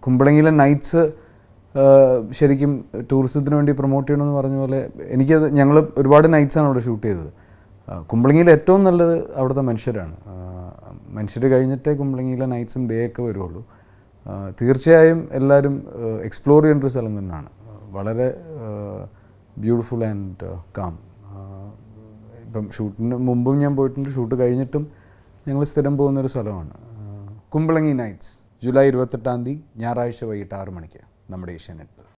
കുമ്പളങ്ങിയിലെ nights ശരിക്കും ടൂറിസത്തിന് വേണ്ടി പ്രൊമോട്ട് ചെയ്യണമെന്ന് പറഞ്ഞ പോലെ എനിക്കത് ഞങ്ങൾ ഒരുപാട് നൈറ്റ്സാണ് അവിടെ ഷൂട്ട് ചെയ്തത് ആ, കുമ്പളങ്ങിയിൽ ഏറ്റവും നല്ലത് അവിടുത്തെ മനുഷ്യരാണ് മനുഷ്യർ കഴിഞ്ഞിട്ടേ കുമ്പളങ്ങിയിലെ നൈറ്റ്സും ഡേ ഒക്കെ വരുള്ളൂ ആ, തീർച്ചയായും എല്ലാവരും എക്സ്പ്ലോർ ചെയ്യേണ്ട ഒരു സ്ഥലം തന്നെയാണ് വളരെ ബ്യൂട്ടിഫുൾ ആൻഡ് കാം ഇപ്പം ഷൂട്ടിന് മുമ്പും ഞാൻ പോയിട്ടുണ്ട് ഷൂട്ട് കഴിഞ്ഞിട്ടും ഞങ്ങൾ സ്ഥിരം പോകുന്നൊരു സ്ഥലമാണ് ആ, കുമ്പളങ്ങി നൈറ്റ്സ് ജൂലൈ ഇരുപത്തെട്ടാം തീയതി ഞായറാഴ്ച വൈകിട്ട് ആറ് മണിക്ക് നമ്മുടെ ഏഷ്യാനെറ്റിൽ